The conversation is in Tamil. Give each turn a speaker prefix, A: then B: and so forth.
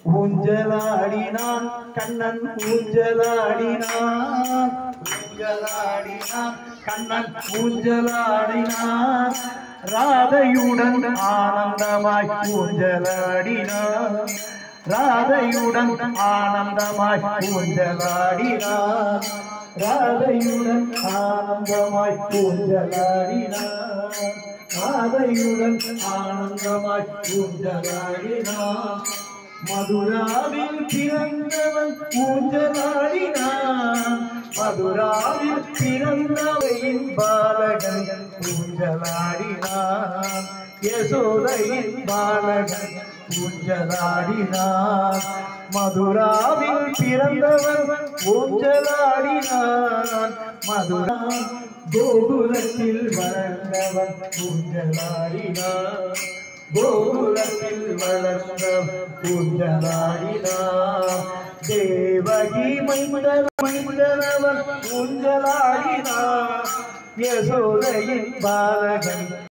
A: ஊஞ்சலாடினான் கண்ணன் ஊஞ்சலாடினான் ஊஞ்சலாடினான் கண்ணன் ஊஞ்சலாடினான் ராதையுடன் ஆனந்தமாய் ஊஞ்சலாடினான் ராதையுடன் ஆனந்தமாய் ஊஞ்சலாடினான் ராதையுடன் ஆனந்தமாய் ஊஞ்சலாடினான் ராதையுடன் ஆனந்தமாய் ஊஞ்சலாடினான் மதுராவில் பிறந்தவன் ஊஞ்சலாடினான் மதுராவில் பிறந்தவையின் பாலகன் ஊஞ்சலாடினான் யசோதையின் பாலகன் ஊஞ்சலாடினான் மதுராவில் பிறந்தவன் ஊஞ்சலாடினான் மதுரா கோகுலத்தில் வளர்ந்தவன் ஊஞ்சலாடினான் கோகுலத்தில் வளர்ந்த ஊஞ்சலாடினான் தேவகி மைந்தன மைந்தனவன் ஊஞ்சலாடினான் யசோதையின் பாலகன்